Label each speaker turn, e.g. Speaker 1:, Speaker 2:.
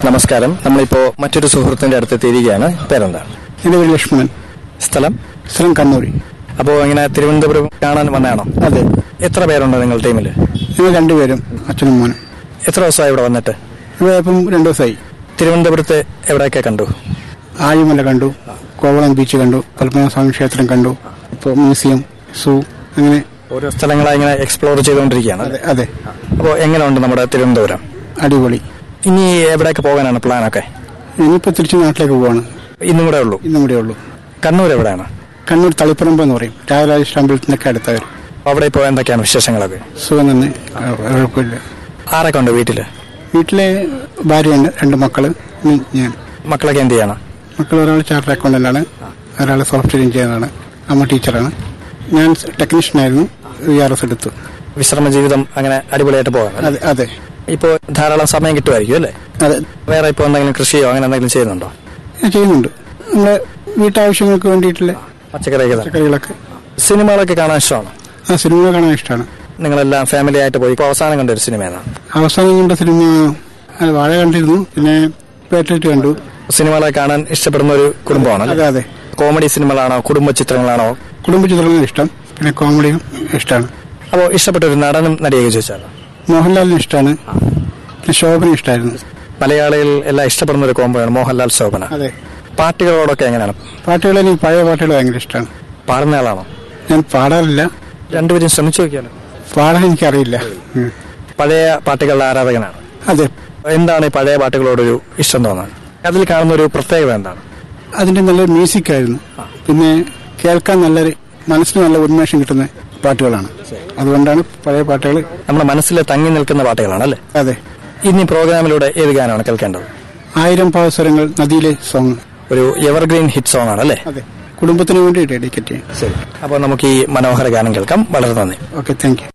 Speaker 1: നമസ്കാരം നമ്മളിപ്പോ മറ്റൊരു സുഹൃത്തിന്റെ അടുത്ത് എത്തിയിരിക്കുകയാണ് പേരെന്താണ്
Speaker 2: എന്റെ പേര് ലക്ഷ്മണൻ
Speaker 1: സ്ഥലം
Speaker 2: സ്ഥലം കണ്ണൂർ
Speaker 1: അപ്പോ ഇങ്ങനെ തിരുവനന്തപുരം കാണാൻ വന്നതാണോ
Speaker 2: അതെ
Speaker 1: എത്ര പേരുണ്ട് നിങ്ങൾ ടീമിൽ
Speaker 2: ഞങ്ങൾ രണ്ടുപേരും അച്ഛനും മോനും
Speaker 1: എത്ര ദിവസമായി ഇവിടെ വന്നിട്ട്
Speaker 2: ഇവിടെ ഇപ്പം രണ്ടു ദിവസമായി
Speaker 1: തിരുവനന്തപുരത്ത് എവിടെയൊക്കെ കണ്ടു
Speaker 2: ആഴിമല കണ്ടു കോവളം ബീച്ച് കണ്ടു പത്മനാഭസ്വാമി ക്ഷേത്രം കണ്ടു ഇപ്പോൾ മ്യൂസിയം സൂ അങ്ങനെ
Speaker 1: ഓരോ സ്ഥലങ്ങളായി ഇങ്ങനെ എക്സ്പ്ലോർ ചെയ്തുകൊണ്ടിരിക്കുകയാണ്
Speaker 2: അതെ അതെ
Speaker 1: അപ്പോൾ എങ്ങനെയുണ്ട് നമ്മുടെ തിരുവനന്തപുരം
Speaker 2: അടിപൊളി
Speaker 1: ഇനി എവിടെയൊക്കെ പോകാനാണ് പ്ലാനൊക്കെ
Speaker 2: ഇനിയിപ്പോൾ തിരിച്ച് നാട്ടിലേക്ക് പോവാണ്
Speaker 1: ഇന്നും കൂടെ ഉള്ളൂ
Speaker 2: ഇന്നും കൂടെ ഉള്ളൂ
Speaker 1: കണ്ണൂർ എവിടെയാണ്
Speaker 2: കണ്ണൂർ തളിപ്പറമ്പ് എന്ന് പറയും രാജരാജേശ്വര അമ്പലത്തിനൊക്കെ അടുത്തവർ
Speaker 1: അവിടെ ഇപ്പോൾ എന്തൊക്കെയാണ് വിശേഷങ്ങളൊക്കെ
Speaker 2: സുഖം തന്നെ ആ, കുഴപ്പമില്ല
Speaker 1: ആരൊക്കെ ഉണ്ട് വീട്ടില്
Speaker 2: വീട്ടിലെ ഭാര്യയുണ്ട് രണ്ട് മക്കള് ഉം, ഞാൻ
Speaker 1: മക്കളൊക്കെ എന്ത് ചെയ്യണം
Speaker 2: മക്കൾ ഒരാൾ ചാർട്ടർ അക്കൗണ്ടന്റാണ് ഒരാൾ സോഫ്റ്റ്വെയർ എഞ്ചിനീയറാണ് അമ്മ ടീച്ചറാണ് ഞാൻ ടെക്നീഷ്യനായിരുന്നു വി ആർ എസ് എടുത്തു
Speaker 1: വിശ്രമ ജീവിതം അങ്ങനെ അടിപൊളിയായിട്ട് പോകാം
Speaker 2: അതെ അതെ
Speaker 1: ഇപ്പോൾ ധാരാളം സമയം കിട്ടുമായിരിക്കും അല്ലേ
Speaker 2: അതെ
Speaker 1: വേറെ ഇപ്പോൾ എന്തെങ്കിലും കൃഷിയോ അങ്ങനെ എന്തെങ്കിലും ചെയ്യുന്നുണ്ടോ
Speaker 2: ഞാൻ ചെയ്യുന്നുണ്ട് നമ്മുടെ വീട്ടാവശ്യങ്ങൾക്ക് വേണ്ടിയിട്ടുള്ള
Speaker 1: പച്ചക്കറിയൊക്കെ തന്നെ
Speaker 2: പച്ചക്കറികളൊക്കെ
Speaker 1: സിനിമകളൊക്കെ കാണാൻ ഇഷ്ടമാണ്
Speaker 2: ആ സിനിമ കാണാൻ ഇഷ്ടമാണ്
Speaker 1: നിങ്ങളെല്ലാം ഫാമിലി ആയിട്ട് പോയി ഇപ്പോൾ അവസാനം കണ്ട ഒരു സിനിമ ഏതാണ്
Speaker 2: അവസാനം കണ്ട സിനിമ അത് വാഴ കണ്ടിരുന്നു പിന്നെ പേറ്ററ്റ് കണ്ടു
Speaker 1: സിനിമകളെ കാണാൻ ഇഷ്ടപ്പെടുന്ന ഒരു കുടുംബമാണ്
Speaker 2: അതെ അതെ
Speaker 1: കോമഡി സിനിമകളാണോ കുടുംബ ചിത്രങ്ങളാണോ
Speaker 2: കുടുംബ ചിത്രങ്ങൾ ഇഷ്ടം പിന്നെ കോമഡിയും ഇഷ്ടമാണ്
Speaker 1: അപ്പോൾ ഇഷ്ടപ്പെട്ട ഒരു നടനും നടിയൊക്കെ ചോദിച്ചാലോ
Speaker 2: മോഹൻലാലിന് ഇഷ്ടമാണ് പിന്നെ ശോഭന ഇഷ്ടമായിരുന്നു
Speaker 1: മലയാളികൾ എല്ലാം ഇഷ്ടപ്പെടുന്ന ഒരു കോമ്പോയാണ് മോഹൻലാൽ ശോഭന
Speaker 2: അതെ
Speaker 1: പാട്ടുകളോടൊക്കെ എങ്ങനെയാണ്
Speaker 2: പാട്ടുകൾ എനിക്ക് പഴയ പാട്ടുകൾ ഭയങ്കര ഇഷ്ടമാണ്
Speaker 1: പാടുന്ന ആളാണോ
Speaker 2: ഞാൻ പാടാറില്ല
Speaker 1: രണ്ടുപേരും ശ്രമിച്ചു നോക്കിയാലോ
Speaker 2: പാടാൻ എനിക്കറിയില്ല ഉം.
Speaker 1: പഴയ പാട്ടുകളുടെ ആരാധകനാണ്
Speaker 2: അതെ
Speaker 1: എന്താണ് ഈ പഴയ പാട്ടുകളോടൊരു ഇഷ്ടം തോന്നാൻ അതിൽ കാണുന്ന ഒരു പ്രത്യേകത എന്താണ്
Speaker 2: അതിന്റെ നല്ലൊരു മ്യൂസിക് ആയിരുന്നു പിന്നെ കേൾക്കാൻ നല്ലൊരു മനസ്സിന് നല്ല ഉന്മേഷം കിട്ടുന്ന പാട്ടുകളാണ് അതുകൊണ്ടാണ് പഴയ പാട്ടുകൾ
Speaker 1: നമ്മുടെ മനസ്സിൽ തങ്ങി നിൽക്കുന്ന പാട്ടുകളാണ് അല്ലേ
Speaker 2: അതെ
Speaker 1: ഇനി പ്രോഗ്രാമിലൂടെ ഏത് ഗാനമാണ് കേൾക്കേണ്ടത്
Speaker 2: ആയിരം പാവസരങ്ങൾ നദിയിലെ സോങ്
Speaker 1: ഒരു എവർഗ്രീൻ ഹിറ്റ് സോങ് ആണ് അല്ലേ
Speaker 2: അതെ കുടുംബത്തിന് വേണ്ടി ഡെഡിക്കേറ്റ് ചെയ്യാം
Speaker 1: ശരി അപ്പോൾ നമുക്ക് ഈ മനോഹര ഗാനം കേൾക്കാം വളരെ നന്ദി
Speaker 2: ഓക്കെ താങ്ക് യു